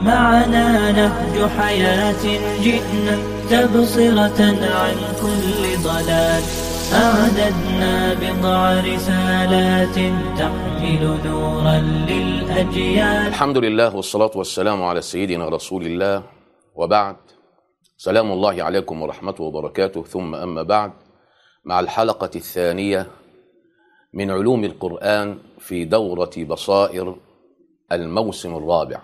معنا نهج حياة جئنا تبصرة عن كل ضلال أعددنا بضع رسالات تحمل نورا للأجيال الحمد لله والصلاة والسلام على سيدنا رسول الله وبعد سلام الله عليكم ورحمته وبركاته ثم أما بعد مع الحلقة الثانية من علوم القرآن في دورة بصائر الموسم الرابع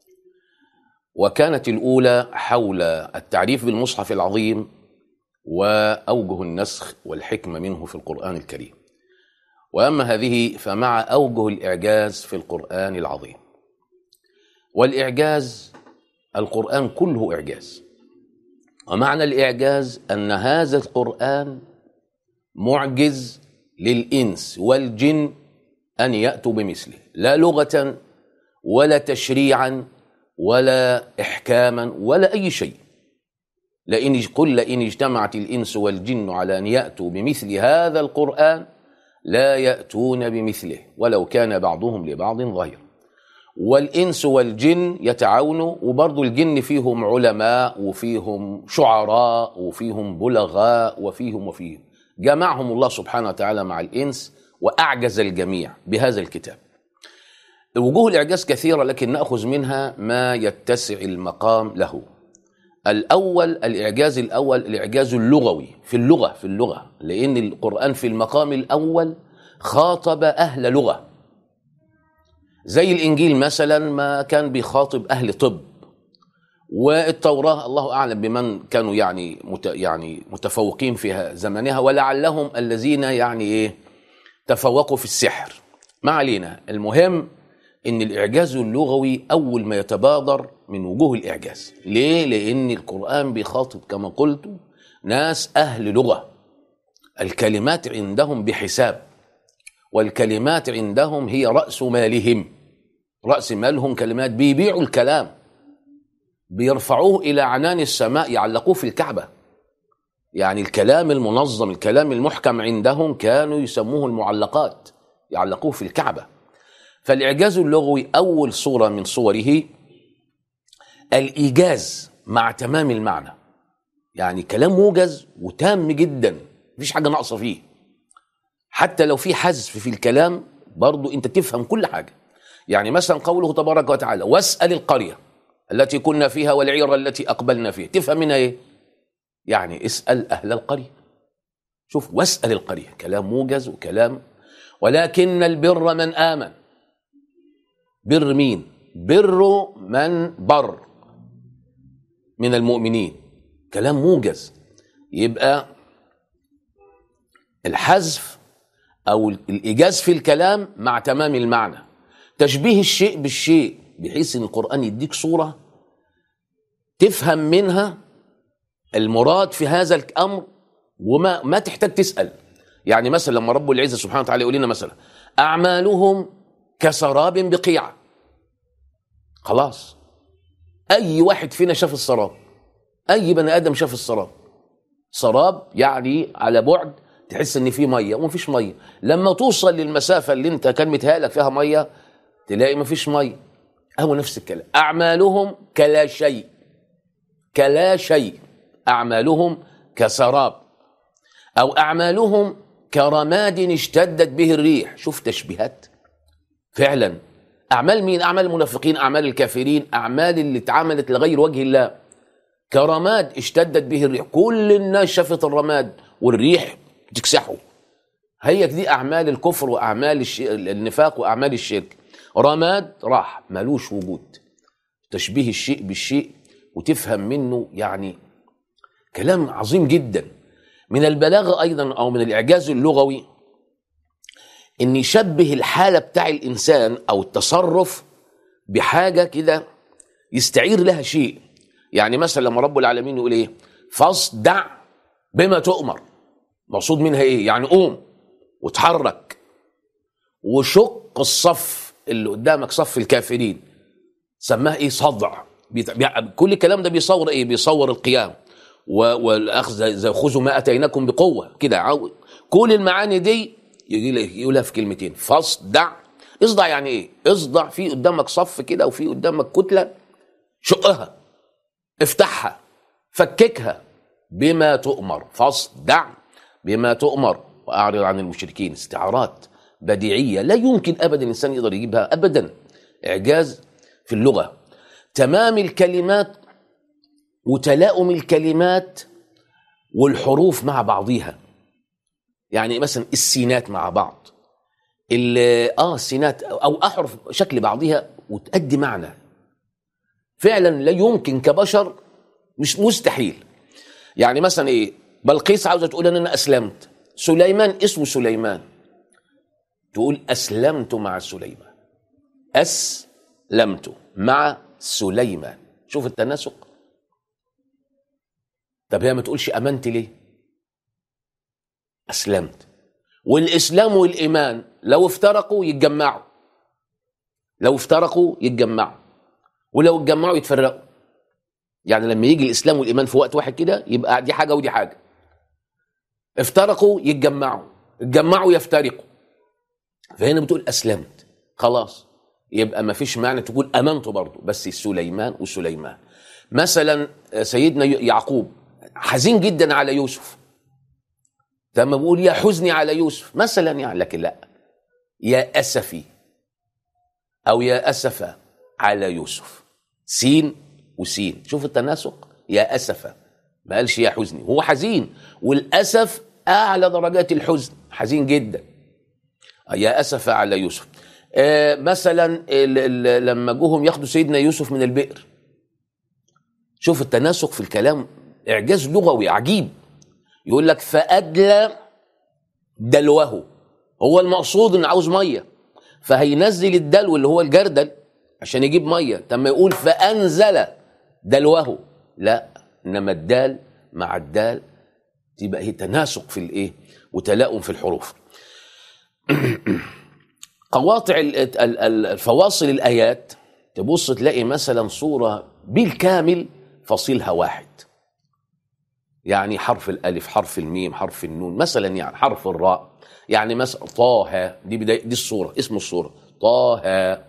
وكانت الأولى حول التعريف بالمصحف العظيم وأوجه النسخ والحكمة منه في القرآن الكريم وأما هذه فمع أوجه الإعجاز في القرآن العظيم والإعجاز القرآن كله إعجاز ومعنى الإعجاز أن هذا القرآن معجز للإنس والجن أن يأتوا بمثله لا لغة ولا تشريعا ولا إحكاما ولا أي شيء لئن قل لئن اجتمعت الإنس والجن على أن يأتوا بمثل هذا القرآن لا يأتون بمثله ولو كان بعضهم لبعض ظهير والإنس والجن يتعاونوا وبرضو الجن فيهم علماء وفيهم شعراء وفيهم بلغاء وفيهم وفيهم جمعهم الله سبحانه وتعالى مع الإنس وأعجز الجميع بهذا الكتاب وجوه الإعجاز كثيرة لكن نأخذ منها ما يتسع المقام له الأول الإعجاز الأول الإعجاز اللغوي في اللغة في اللغة لأن القرآن في المقام الأول خاطب أهل لغة زي الإنجيل مثلا ما كان بيخاطب أهل طب والتوراة الله أعلم بمن كانوا يعني مت يعني متفوقين في زمنها ولعلهم الذين يعني إيه تفوقوا في السحر ما علينا المهم ان الاعجاز اللغوي اول ما يتبادر من وجوه الاعجاز ليه لان القران بيخاطب كما قلت ناس اهل لغه الكلمات عندهم بحساب والكلمات عندهم هي راس مالهم راس مالهم كلمات بيبيعوا الكلام بيرفعوه الى عنان السماء يعلقوه في الكعبه يعني الكلام المنظم الكلام المحكم عندهم كانوا يسموه المعلقات يعلقوه في الكعبه فالإعجاز اللغوي أول صورة من صوره الإيجاز مع تمام المعنى يعني كلام موجز وتام جدا مفيش حاجة ناقصة فيه حتى لو في حذف في الكلام برضو أنت تفهم كل حاجة يعني مثلا قوله تبارك وتعالى واسأل القرية التي كنا فيها والعير التي أقبلنا فيها تفهم منها إيه يعني اسأل أهل القرية شوف واسأل القرية كلام موجز وكلام ولكن البر من آمن بر مين بر من بر من المؤمنين كلام موجز يبقى الحذف او الايجاز في الكلام مع تمام المعنى تشبيه الشيء بالشيء بحيث ان القران يديك صوره تفهم منها المراد في هذا الامر وما ما تحتاج تسال يعني مثلا لما رب العزه سبحانه وتعالى يقول لنا مثلا اعمالهم كسراب بقيعة خلاص أي واحد فينا شاف السراب أي بني آدم شاف السراب سراب يعني على بعد تحس إن في مية ومفيش مية لما توصل للمسافة اللي أنت كان متهيألك فيها مية تلاقي مفيش مية هو نفس الكلام أعمالهم كلا شيء كلا شيء أعمالهم كسراب أو أعمالهم كرماد اشتدت به الريح شوف تشبيهات فعلا اعمال مين اعمال المنافقين اعمال الكافرين اعمال اللي اتعملت لغير وجه الله كرماد اشتدت به الريح كل الناس شافت الرماد والريح تكسحه هي دي اعمال الكفر واعمال الش... النفاق واعمال الشرك رماد راح ملوش وجود تشبيه الشيء بالشيء وتفهم منه يعني كلام عظيم جدا من البلاغه ايضا او من الاعجاز اللغوي ان يشبه الحاله بتاع الانسان او التصرف بحاجه كده يستعير لها شيء يعني مثلا لما رب العالمين يقول ايه فاصدع بما تؤمر مقصود منها ايه يعني قوم وتحرك وشق الصف اللي قدامك صف الكافرين سماه ايه صدع بيت- بي- كل الكلام ده بيصور ايه بيصور القيام و- والاخذ زي- زي خذوا ما اتيناكم بقوه كده عاو- كل المعاني دي يجي لك- يقولها في كلمتين فاصدع اصدع يعني ايه اصدع في قدامك صف كده وفي قدامك كتله شقها افتحها فككها بما تؤمر فاصدع بما تؤمر واعرض عن المشركين استعارات بديعيه لا يمكن ابدا الانسان يقدر يجيبها ابدا اعجاز في اللغه تمام الكلمات وتلاؤم الكلمات والحروف مع بعضها يعني مثلا السينات مع بعض ال- اه السينات او احرف شكل بعضها وتأدي معنى فعلا لا يمكن كبشر مش مستحيل يعني مثلا ايه بلقيس عاوزه تقول ان انا اسلمت سليمان اسمه سليمان تقول اسلمت مع سليمان اسلمت مع سليمان شوف التناسق طب هي ما تقولش امنت ليه اسلمت والاسلام والايمان لو افترقوا يتجمعوا لو افترقوا يتجمعوا ولو اتجمعوا يتفرقوا يعني لما يجي الاسلام والايمان في وقت واحد كده يبقى دي حاجه ودي حاجه افترقوا يتجمعوا اتجمعوا يفترقوا فهنا بتقول اسلمت خلاص يبقى ما فيش معنى تقول امنت برضه بس سليمان وسليمان مثلا سيدنا يعقوب حزين جدا على يوسف لما بقول يا حزني على يوسف مثلا يعني لكن لا يا اسفي او يا اسف على يوسف سين وسين شوف التناسق يا اسف ما قالش يا حزني هو حزين والاسف اعلى درجات الحزن حزين جدا يا اسف على يوسف آه مثلا ال- ال- لما جوهم ياخدوا سيدنا يوسف من البئر شوف التناسق في الكلام اعجاز لغوي عجيب يقول لك فادلى دلوه هو المقصود انه عاوز ميه فهينزل الدلو اللي هو الجردل عشان يجيب ميه لما يقول فانزل دلوه لا انما الدال مع الدال تبقى هي تناسق في الايه وتلاؤم في الحروف قواطع ال- ال- ال- الفواصل الايات تبص تلاقي مثلا صوره بالكامل فصيلها واحد يعني حرف الالف حرف الميم حرف النون مثلا يعني حرف الراء يعني مثلا طه دي بدايه دي الصوره اسم الصوره طه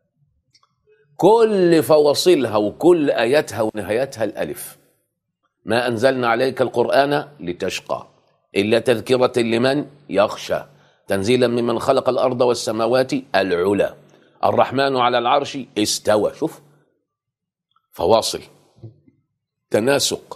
كل فواصلها وكل اياتها ونهايتها الالف ما انزلنا عليك القران لتشقى الا تذكره لمن يخشى تنزيلا ممن خلق الارض والسماوات العلى الرحمن على العرش استوى شوف فواصل تناسق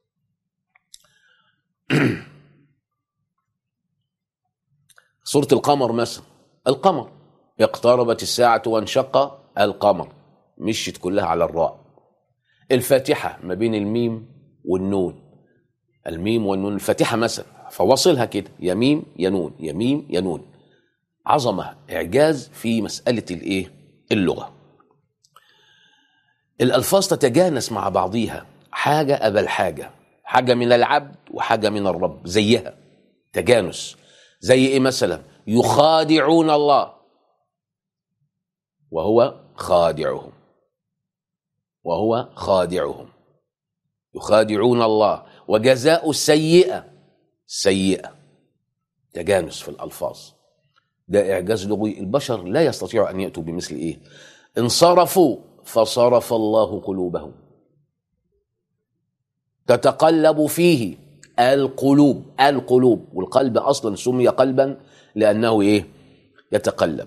سورة القمر مثلا القمر اقتربت الساعة وانشق القمر مشيت كلها على الراء الفاتحة ما بين الميم والنون الميم والنون الفاتحة مثلا فواصلها كده يميم ينون يميم ينون عظمة إعجاز في مسألة الإيه اللغة الألفاظ تتجانس مع بعضيها حاجة قبل حاجة حاجة من العبد وحاجة من الرب زيها تجانس زي إيه مثلا يخادعون الله وهو خادعهم وهو خادعهم يخادعون الله وجزاء السيئة سيئة تجانس في الألفاظ ده إعجاز لغوي البشر لا يستطيعوا أن يأتوا بمثل إيه انصرفوا فصرف الله قلوبهم تتقلب فيه القلوب القلوب والقلب أصلا سمي قلبا لأنه إيه يتقلب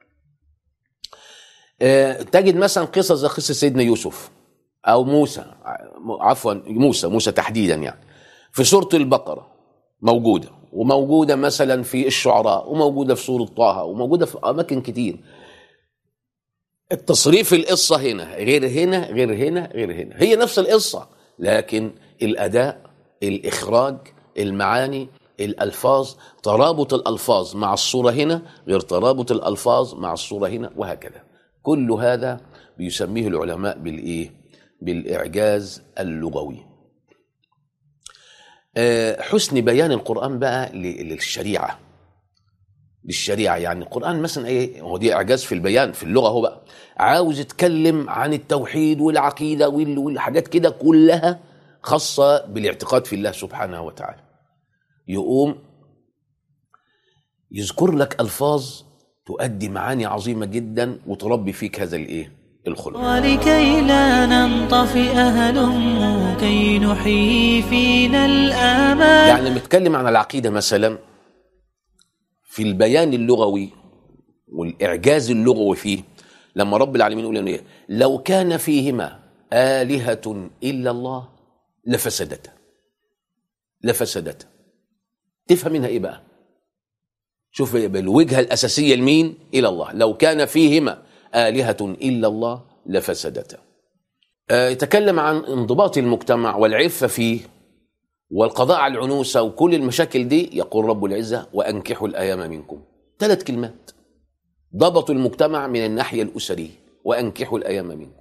آه، تجد مثلا قصص زي قصة سيدنا يوسف أو موسى عفوا موسى موسى تحديدا يعني في سورة البقرة موجودة وموجودة مثلا في الشعراء وموجودة في سورة طه وموجودة في أماكن كتير التصريف القصة هنا غير هنا غير هنا غير هنا هي نفس القصة لكن الأداء الإخراج المعاني الألفاظ ترابط الألفاظ مع الصورة هنا غير ترابط الألفاظ مع الصورة هنا وهكذا كل هذا بيسميه العلماء بالإيه؟ بالإعجاز اللغوي آه، حسن بيان القرآن بقى ل- للشريعة للشريعة يعني القرآن مثلا ايه هو دي اعجاز في البيان في اللغة هو بقى عاوز يتكلم عن التوحيد والعقيدة وال- والحاجات كده كلها خاصة بالاعتقاد في الله سبحانه وتعالى يقوم يذكر لك ألفاظ تؤدي معاني عظيمة جدا وتربي فيك هذا الايه الخلق ولكي لا ننظر الصف أهلم كي نحيي فينا الآمال يعني نتكلم عن العقيدة مثلا في البيان اللغوي والإعجاز اللغوي فيه لما رب العالمين يقول لنا إيه؟ لو كان فيهما آلهة إلا الله لفسدتا لفسدتا تفهم منها إيه بقى شوف يبقى الوجهة الأساسية لمين إلى الله لو كان فيهما آلهة إلا الله لفسدتا آه، يتكلم عن انضباط المجتمع والعفة فيه والقضاء على العنوسة وكل المشاكل دي يقول رب العزة وأنكحوا الأيام منكم ثلاث كلمات ضبطوا المجتمع من الناحية الأسرية وأنكحوا الأيام منكم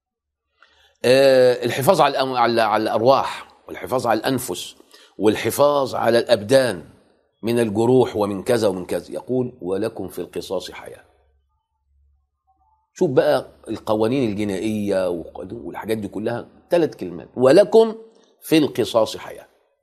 آه، الحفاظ على الأم- على على الأرواح والحفاظ على الأنفس والحفاظ على الأبدان من الجروح ومن كذا ومن كذا يقول ولكم في القصاص حياة شوف بقى القوانين الجنائية وق- والحاجات دي كلها ثلاث كلمات ولكم في القصاص حياة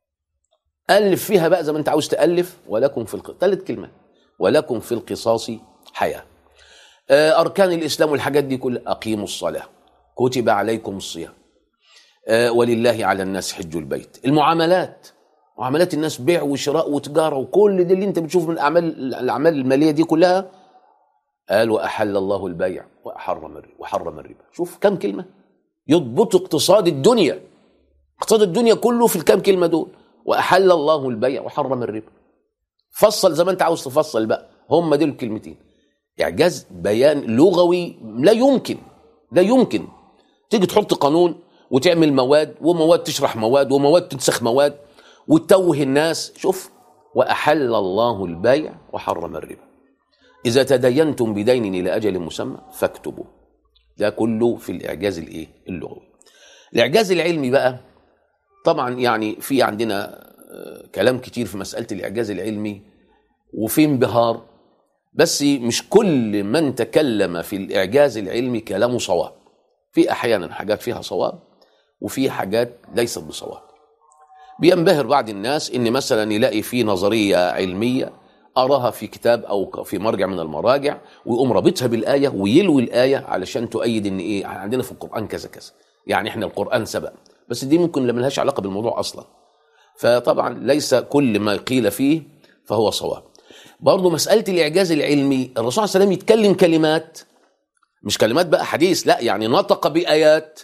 ألف فيها بقى زي ما أنت عاوز تألف ولكم في الق... ثلاث كلمات ولكم في القصاص حياة آه، أركان الإسلام والحاجات دي كلها أقيموا الصلاة كتب عليكم الصيام آه، ولله على الناس حج البيت المعاملات معاملات الناس بيع وشراء وتجارة وكل ده اللي انت بتشوفه من الأعمال الأعمال المالية دي كلها قال وأحل الله البيع وحرم الربا وحرم الربا شوف كم كلمة يضبط اقتصاد الدنيا اقتصاد الدنيا كله في الكام كلمة دول وأحل الله البيع وحرم الربا فصل زي ما انت عاوز تفصل بقى هم دول الكلمتين اعجاز بيان لغوي لا يمكن لا يمكن تيجي تحط قانون وتعمل مواد ومواد تشرح مواد ومواد تنسخ مواد وتتوه الناس شوف واحل الله البيع وحرم الربا اذا تدينتم بدين الى اجل مسمى فاكتبوا ده كله في الاعجاز الايه اللغوي الاعجاز العلمي بقى طبعا يعني في عندنا آه، كلام كتير في مساله الاعجاز العلمي وفي انبهار بس مش كل من تكلم في الإعجاز العلمي كلامه صواب في أحيانا حاجات فيها صواب وفي حاجات ليست بصواب بينبهر بعض الناس ان مثلا يلاقي في نظريه علميه اراها في كتاب او في مرجع من المراجع ويقوم رابطها بالايه ويلوي الايه علشان تؤيد ان ايه عندنا في القران كذا كذا يعني احنا القران سبق بس دي ممكن ما لهاش علاقه بالموضوع اصلا فطبعا ليس كل ما قيل فيه فهو صواب برضه مساله الاعجاز العلمي الرسول صلى الله عليه وسلم يتكلم كلمات مش كلمات بقى حديث لا يعني نطق بايات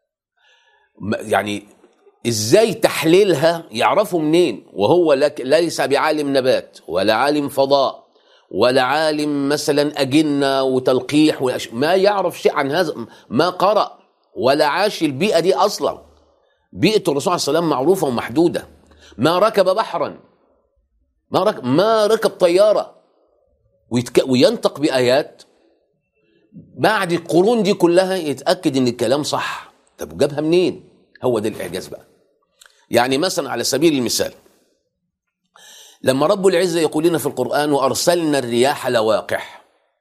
م- يعني ازاي تحليلها يعرفه منين وهو لك ليس بعالم نبات ولا عالم فضاء ولا عالم مثلا أجنة وتلقيح وأش... ما يعرف شيء عن هذا ما قرأ ولا عاش البيئة دي أصلا بيئة الرسول صلى الله عليه وسلم معروفة ومحدودة ما ركب بحرا ما ركب, ما ركب طيارة ويتك... وينطق بآيات بعد القرون دي كلها يتأكد ان الكلام صح طب جابها منين هو ده الإعجاز بقى يعني مثلا على سبيل المثال لما رب العزة يقول لنا في القرآن وأرسلنا الرياح لواقح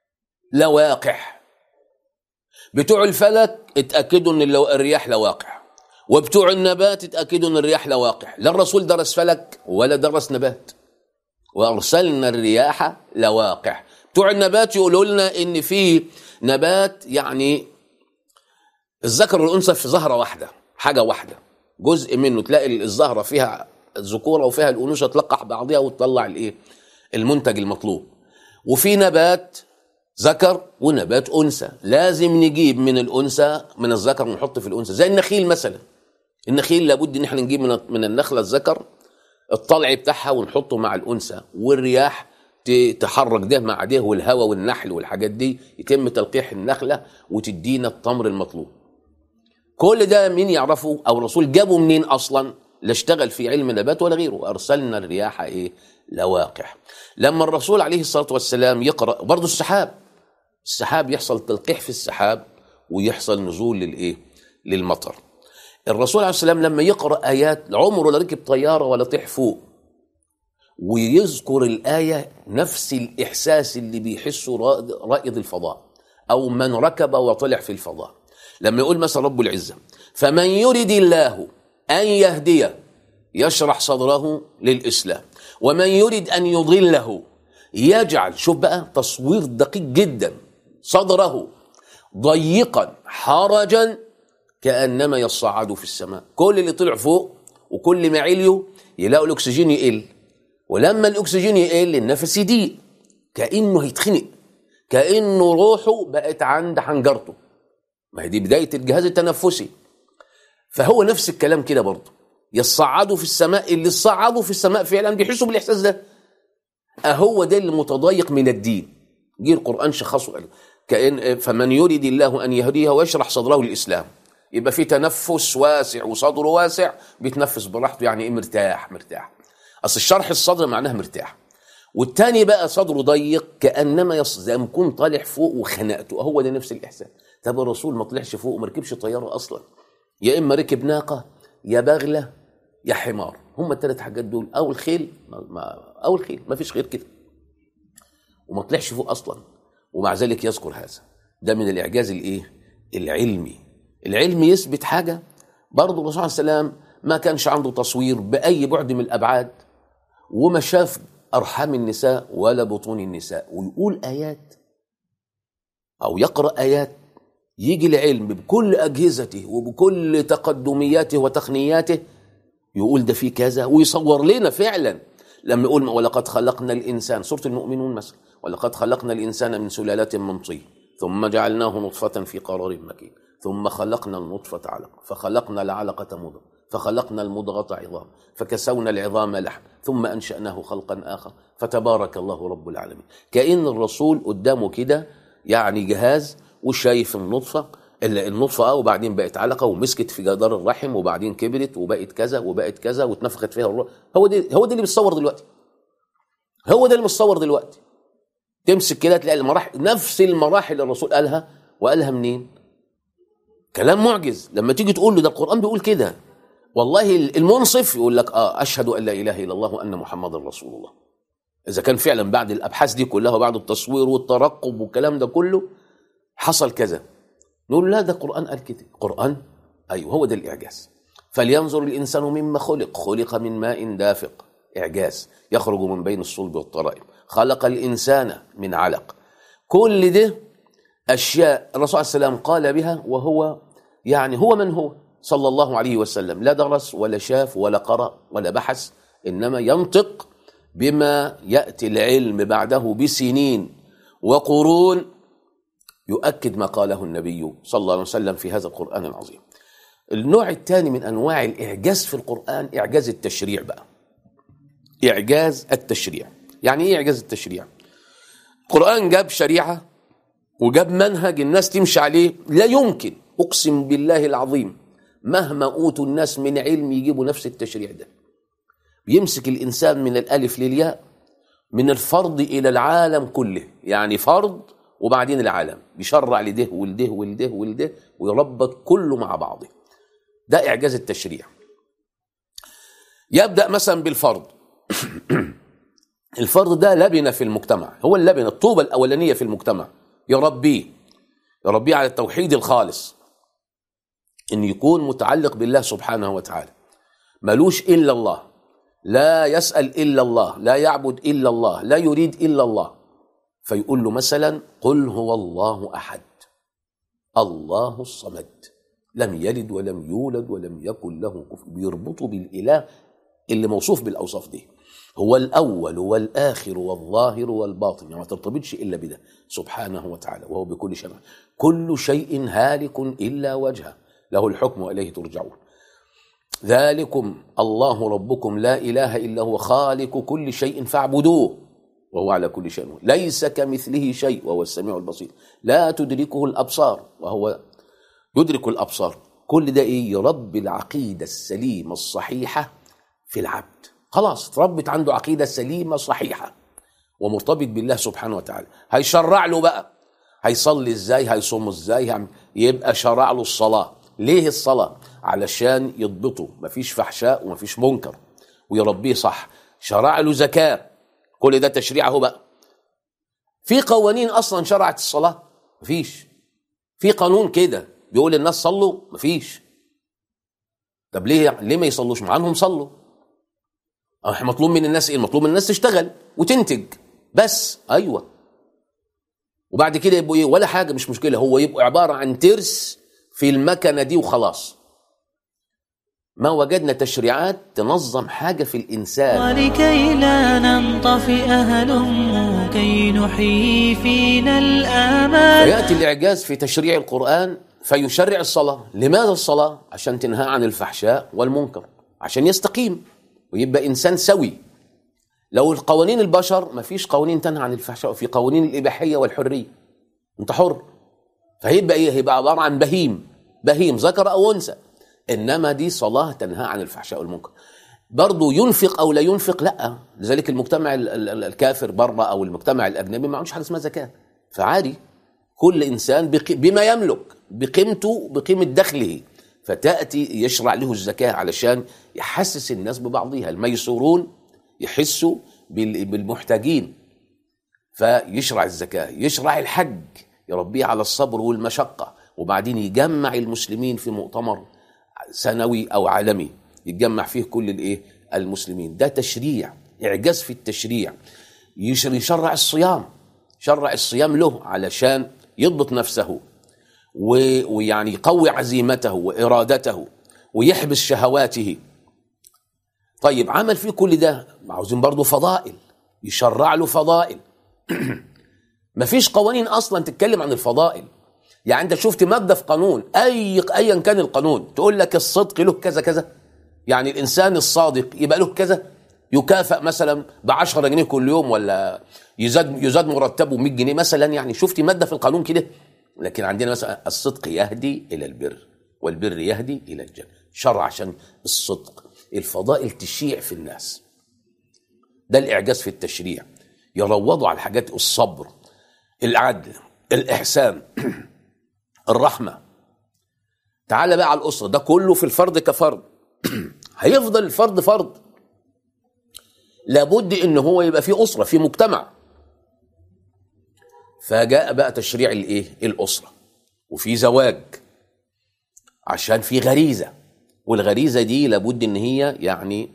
لواقح بتوع الفلك اتأكدوا ان اللو- الرياح لواقح وبتوع النبات اتأكدوا ان الرياح لواقح لا الرسول درس فلك ولا درس نبات وارسلنا الرياح لواقح بتوع النبات يقولوا لنا ان في نبات يعني الذكر والانثى في زهره واحده حاجه واحده جزء منه تلاقي الزهره فيها الذكوره وفيها الانوثه تلقح بعضها وتطلع الايه المنتج المطلوب وفي نبات ذكر ونبات انثى لازم نجيب من الانثى من الذكر ونحط في الانثى زي النخيل مثلا النخيل لابد ان احنا نجيب من من النخله الذكر الطلع بتاعها ونحطه مع الانثى والرياح ت- تحرك ده مع ده والهواء والنحل والحاجات دي يتم تلقيح النخله وتدينا التمر المطلوب كل ده مين يعرفه او الرسول جابه منين اصلا لا اشتغل في علم النبات ولا غيره ارسلنا الرياح ايه لواقح لما الرسول عليه الصلاه والسلام يقرا برضه السحاب السحاب يحصل تلقيح في السحاب ويحصل نزول للايه للمطر الرسول عليه السلام لما يقرا ايات عمره لا ركب طياره ولا طيح فوق ويذكر الايه نفس الاحساس اللي بيحسه رائد- رائد الفضاء او من ركب وطلع في الفضاء لما يقول مثلا رب العزه فمن يرد الله ان يهديه يشرح صدره للاسلام ومن يرد ان يضله يجعل شوف بقى تصوير دقيق جدا صدره ضيقا حرجا كانما يصعدوا في السماء كل اللي طلع فوق وكل ما عليوا يلاقوا الاكسجين يقل ولما الاكسجين يقل النفس يضيق كانه هيتخنق كانه روحه بقت عند حنجرته ما هي دي بدايه الجهاز التنفسي فهو نفس الكلام كده برضه يصعدوا في السماء اللي صعدوا في السماء فعلا بيحسوا بالاحساس ده اهو ده المتضايق من الدين جه القران شخصه قال كأن فمن يريد الله ان يهديه ويشرح صدره للاسلام يبقى في تنفس واسع وصدره واسع بيتنفس براحته يعني ايه مرتاح مرتاح اصل الشرح الصدر معناه مرتاح والتاني بقى صدره ضيق كانما يص... زي ما يكون طالع فوق وخنقته هو ده نفس الاحساس طب الرسول ما طلعش فوق وما ركبش طياره اصلا يا اما ركب ناقه يا بغله يا حمار هم الثلاث حاجات دول او الخيل ما... ما... او الخيل ما فيش غير كده وما طلعش فوق اصلا ومع ذلك يذكر هذا ده من الاعجاز الايه العلمي العلم يثبت حاجه برضه الرسول صلى الله عليه وسلم ما كانش عنده تصوير باي بعد من الابعاد وما شاف ارحام النساء ولا بطون النساء ويقول ايات او يقرا ايات يجي العلم بكل اجهزته وبكل تقدمياته وتقنياته يقول ده في كذا ويصور لنا فعلا لما يقول ولقد خلقنا الانسان سوره المؤمنون مثلا ولقد خلقنا الانسان من سلاله من طين ثم جعلناه نطفه في قرار مكين ثم خلقنا النطفه علقه فخلقنا العلقه مضغه فخلقنا المضغه عظام فكسونا العظام لحم ثم انشاناه خلقا اخر فتبارك الله رب العالمين كان الرسول قدامه كده يعني جهاز وشايف النطفه النطفه اه وبعدين بقت علقه ومسكت في جدار الرحم وبعدين كبرت وبقت كذا وبقت كذا واتنفخت فيها الروح هو دي هو ده اللي بيتصور دلوقتي هو ده اللي متصور دلوقتي تمسك كده تلاقي المراحل نفس المراحل اللي الرسول قالها وقالها منين؟ كلام معجز لما تيجي تقول له ده القران بيقول كده والله المنصف يقول لك اه اشهد ان لا اله الا الله وان محمدا رسول الله اذا كان فعلا بعد الابحاث دي كلها وبعد التصوير والترقب والكلام ده كله حصل كذا نقول لا ده القرآن قال كده قرآن أيوه هو ده الإعجاز فلينظر الإنسان مما خلق خلق من ماء دافق إعجاز يخرج من بين الصلب والطرائب خلق الإنسان من علق كل ده أشياء الرسول صلى الله عليه وسلم قال بها وهو يعني هو من هو صلى الله عليه وسلم لا درس ولا شاف ولا قرأ ولا بحث إنما ينطق بما يأتي العلم بعده بسنين وقرون يؤكد ما قاله النبي صلى الله عليه وسلم في هذا القرآن العظيم النوع الثاني من أنواع الإعجاز في القرآن إعجاز التشريع بقى إعجاز التشريع يعني إيه إعجاز التشريع القرآن جاب شريعة وجاب منهج الناس تمشي عليه لا يمكن أقسم بالله العظيم مهما أوتوا الناس من علم يجيبوا نفس التشريع ده يمسك الإنسان من الألف للياء من الفرض إلى العالم كله يعني فرض وبعدين العالم بيشرع لده ولده ولده ولده ويربط كله مع بعضه ده إعجاز التشريع يبدأ مثلا بالفرض الفرض ده لبنة في المجتمع هو اللبنة الطوبة الأولانية في المجتمع يربيه يربيه على التوحيد الخالص إن يكون متعلق بالله سبحانه وتعالى ملوش إلا الله لا يسأل إلا الله لا يعبد إلا الله لا يريد إلا الله فيقول له مثلا قل هو الله احد الله الصمد لم يلد ولم يولد ولم يكن له كفوا بيربطه بالاله اللي موصوف بالاوصاف دي هو الاول والاخر والظاهر والباطن يعني ما ترتبطش الا بده سبحانه وتعالى وهو بكل شيء كل شيء هالك الا وجهه له الحكم واليه ترجعون ذلكم الله ربكم لا اله الا هو خالق كل شيء فاعبدوه وهو على كل شيء ليس كمثله شيء وهو السميع البصير لا تدركه الأبصار وهو يدرك الأبصار كل ده إيه يربي العقيدة السليمة الصحيحة في العبد خلاص تربت عنده عقيدة سليمة صحيحة ومرتبط بالله سبحانه وتعالى هيشرع له بقى هيصلي ازاي هيصوم ازاي يبقى شرع له الصلاة ليه الصلاة علشان يضبطه مفيش فحشاء ومفيش منكر ويربيه صح شرع له زكاه كل ده تشريع اهو بقى في قوانين اصلا شرعت الصلاه مفيش في قانون كده بيقول للناس صلوا مفيش طب ليه ليه ما يصلوش مع انهم صلوا احنا مطلوب من الناس ايه المطلوب من الناس تشتغل وتنتج بس ايوه وبعد كده يبقوا ايه ولا حاجه مش مشكله هو يبقوا عباره عن ترس في المكنة دي وخلاص ما وجدنا تشريعات تنظم حاجة في الإنسان ولكي لا ننطفئ هلم كي نحيي فينا الآمال فيأتي الإعجاز في تشريع القرآن فيشرع الصلاة لماذا الصلاة؟ عشان تنهى عن الفحشاء والمنكر عشان يستقيم ويبقى إنسان سوي لو القوانين البشر ما فيش قوانين تنهى عن الفحشاء وفي قوانين الإباحية والحرية أنت حر فهيبقى إيه؟ هيبقى عبارة عن بهيم بهيم ذكر أو أنثى إنما دي صلاة تنهى عن الفحشاء والمنكر برضه ينفق أو لا ينفق لا لذلك المجتمع ال- ال- ال- الكافر بره أو المجتمع الأجنبي ما عندوش حاجة اسمها زكاة فعادي كل إنسان بق- بما يملك بقيمته بقيمة دخله فتأتي يشرع له الزكاة علشان يحسس الناس ببعضها الميسورون يحسوا بال- بالمحتاجين فيشرع الزكاة يشرع الحج يربيه على الصبر والمشقة وبعدين يجمع المسلمين في مؤتمر سنوي أو عالمي يتجمع فيه كل الإيه المسلمين ده تشريع إعجاز في التشريع يشر- يشرع الصيام شرع الصيام له علشان يضبط نفسه و- ويعني يقوي عزيمته وإرادته ويحبس شهواته طيب عمل فيه كل ده عاوزين برضه فضائل يشرع له فضائل مفيش قوانين اصلا تتكلم عن الفضائل يعني انت شفت ماده في قانون اي ايا كان القانون تقول لك الصدق له كذا كذا يعني الانسان الصادق يبقى له كذا يكافئ مثلا ب 10 جنيه كل يوم ولا يزاد يزاد مرتبه 100 جنيه مثلا يعني شفتي ماده في القانون كده لكن عندنا مثلا الصدق يهدي الى البر والبر يهدي الى الجنه شرع عشان الصدق الفضائل تشيع في الناس ده الاعجاز في التشريع يروضوا على الحاجات الصبر العدل الاحسان الرحمه تعال بقى على الاسره ده كله في الفرد كفرد هيفضل الفرد فرد لابد ان هو يبقى في اسره في مجتمع فجاء بقى تشريع الايه الاسره وفي زواج عشان في غريزه والغريزه دي لابد ان هي يعني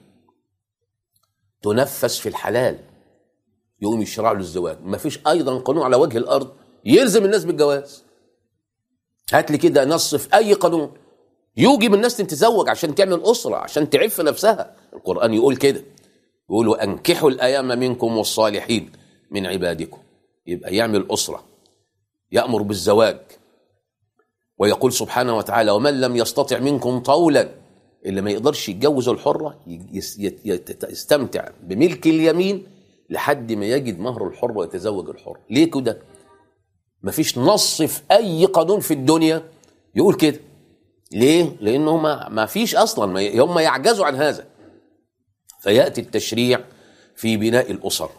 تنفس في الحلال يقوم يشرع له الزواج ما فيش ايضا قانون على وجه الارض يلزم الناس بالجواز هات لي كده نص في اي قانون يوجب الناس ان تتزوج عشان تعمل اسره عشان تعف نفسها القران يقول كده يقول وانكحوا الايام منكم والصالحين من عبادكم يبقى يعمل اسره يامر بالزواج ويقول سبحانه وتعالى ومن لم يستطع منكم طولا اللي ما يقدرش يتجوز الحره يس- يت- يت- يستمتع بملك اليمين لحد ما يجد مهر الحر ويتزوج الحر ليه كده مفيش نص في اي قانون في الدنيا يقول كده ليه لانه ما ما فيش اصلا ما ي- هم يعجزوا عن هذا فياتي التشريع في بناء الاسر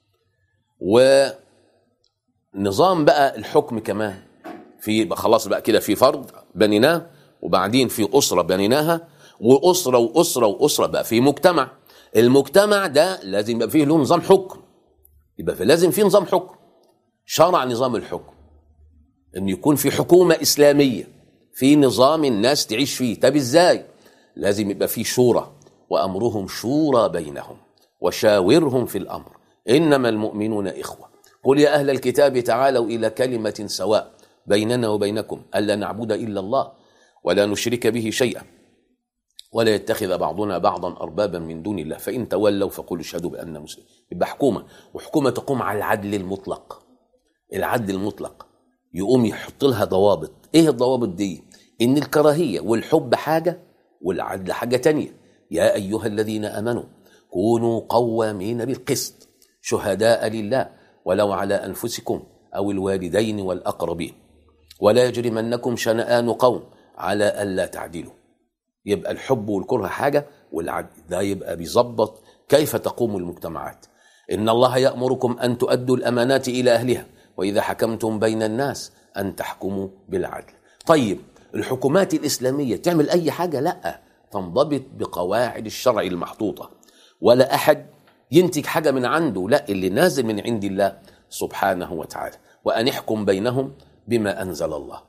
ونظام بقى الحكم كمان في يبقى خلاص بقى كده في فرد بنيناه وبعدين في اسره بنيناها واسره واسره واسره بقى في مجتمع المجتمع ده لازم يبقى فيه له نظام حكم يبقى في لازم فيه نظام حكم شرع نظام الحكم ان يكون في حكومه اسلاميه في نظام الناس تعيش فيه طب ازاي لازم يبقى في شورى وامرهم شورى بينهم وشاورهم في الامر انما المؤمنون اخوه قل يا اهل الكتاب تعالوا الى كلمه سواء بيننا وبينكم الا نعبد الا الله ولا نشرك به شيئا ولا يتخذ بعضنا بعضا اربابا من دون الله فان تولوا فقولوا اشهدوا باننا مسلمون يبقى حكومه وحكومه تقوم على العدل المطلق العدل المطلق يقوم يحط لها ضوابط ايه الضوابط دي ان الكراهيه والحب حاجه والعدل حاجه تانية يا ايها الذين امنوا كونوا قوامين بالقسط شهداء لله ولو على انفسكم او الوالدين والاقربين ولا يجرمنكم شنآن قوم على الا تعدلوا يبقى الحب والكره حاجه والعدل ده يبقى بيظبط كيف تقوم المجتمعات ان الله يامركم ان تؤدوا الامانات الى اهلها واذا حكمتم بين الناس ان تحكموا بالعدل طيب الحكومات الاسلاميه تعمل اي حاجه لا تنضبط بقواعد الشرع المحطوطه ولا احد ينتج حاجه من عنده لا اللي نازل من عند الله سبحانه وتعالى وان احكم بينهم بما انزل الله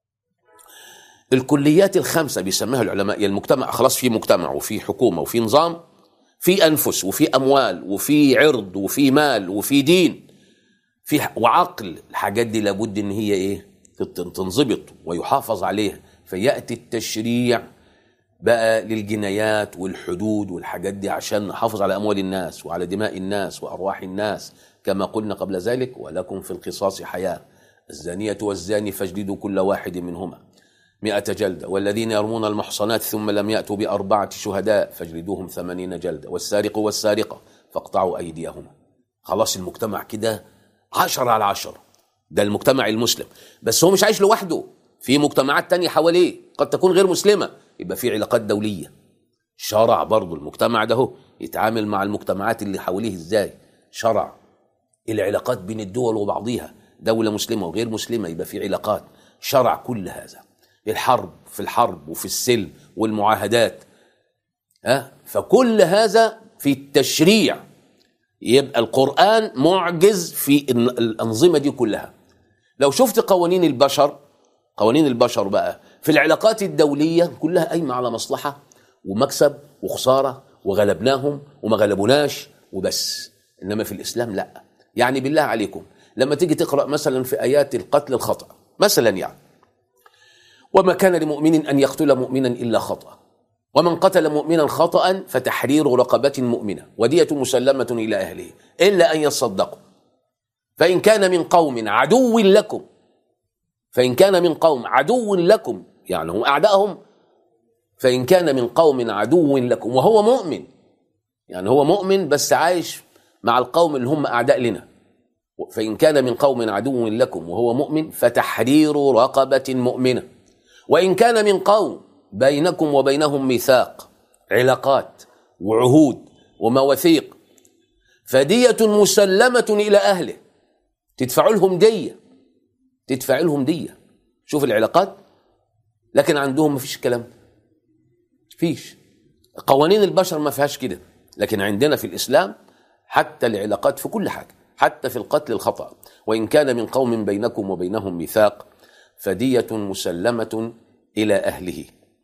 الكليات الخمسه بيسميها العلماء المجتمع خلاص في مجتمع وفي حكومه وفي نظام في انفس وفي اموال وفي عرض وفي مال وفي دين في وعقل الحاجات دي لابد ان هي ايه تت- تنضبط ويحافظ عليها فيأتي التشريع بقى للجنايات والحدود والحاجات دي عشان نحافظ على أموال الناس وعلى دماء الناس وأرواح الناس كما قلنا قبل ذلك ولكم في القصاص حياة الزانية والزاني فاجلدوا كل واحد منهما مئة جلدة والذين يرمون المحصنات ثم لم يأتوا بأربعة شهداء فاجلدوهم ثمانين جلدة والسارق والسارقة فاقطعوا أيديهما خلاص المجتمع كده عشر على عشر ده المجتمع المسلم بس هو مش عايش لوحده في مجتمعات تانية حواليه قد تكون غير مسلمة يبقى في علاقات دولية شرع برضه المجتمع ده هو يتعامل مع المجتمعات اللي حواليه ازاي شرع العلاقات بين الدول وبعضيها دولة مسلمة وغير مسلمة يبقى في علاقات شرع كل هذا الحرب في الحرب وفي السلم والمعاهدات ها فكل هذا في التشريع يبقى القرآن معجز في الن- الأنظمة دي كلها لو شفت قوانين البشر قوانين البشر بقى في العلاقات الدولية كلها قايمة على مصلحة ومكسب وخسارة وغلبناهم وما غلبوناش وبس إنما في الإسلام لا يعني بالله عليكم لما تيجي تقرأ مثلا في آيات القتل الخطأ مثلا يعني وما كان لمؤمن أن يقتل مؤمنا إلا خطأ ومن قتل مؤمنا خطأ فتحرير رقبة مؤمنة ودية مسلمة إلى أهله إلا أن يصدقوا فإن كان من قوم عدو لكم فإن كان من قوم عدو لكم يعني هم أعدائهم فإن كان من قوم عدو لكم وهو مؤمن يعني هو مؤمن بس عايش مع القوم اللي هم أعداء لنا فإن كان من قوم عدو لكم وهو مؤمن فتحرير رقبة مؤمنة وإن كان من قوم بينكم وبينهم ميثاق علاقات وعهود ومواثيق فدية مسلمة إلى أهله تدفع لهم دية تدفع لهم دية شوف العلاقات لكن عندهم ما فيش الكلام ده فيش قوانين البشر ما فيهاش كده لكن عندنا في الإسلام حتى العلاقات في كل حاجة حتى في القتل الخطأ وإن كان من قوم بينكم وبينهم ميثاق فدية مسلمة إلى أهله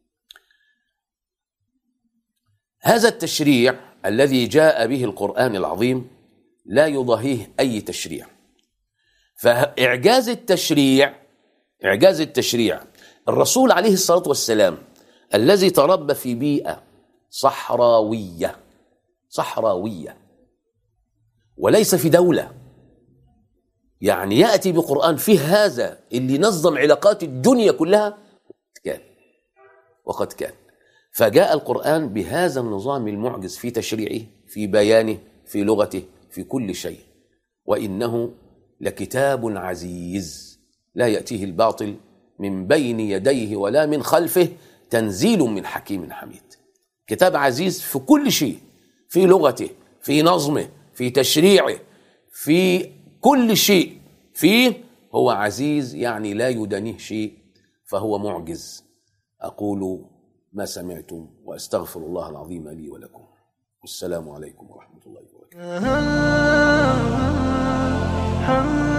هذا التشريع الذي جاء به القرآن العظيم لا يضاهيه أي تشريع فإعجاز التشريع إعجاز التشريع الرسول عليه الصلاة والسلام الذي تربى في بيئة صحراوية صحراوية وليس في دولة يعني يأتي بقرآن فيه هذا اللي نظم علاقات الدنيا كلها كان وقد كان فجاء القرآن بهذا النظام المعجز في تشريعه في بيانه في لغته في كل شيء وإنه لكتاب عزيز لا يأتيه الباطل من بين يديه ولا من خلفه تنزيل من حكيم حميد كتاب عزيز في كل شيء في لغته في نظمه في تشريعه في كل شيء فيه هو عزيز يعني لا يدانيه شيء فهو معجز أقول ما سمعتم وأستغفر الله العظيم لي ولكم والسلام عليكم ورحمة الله وبركاته Ah, ah, ah.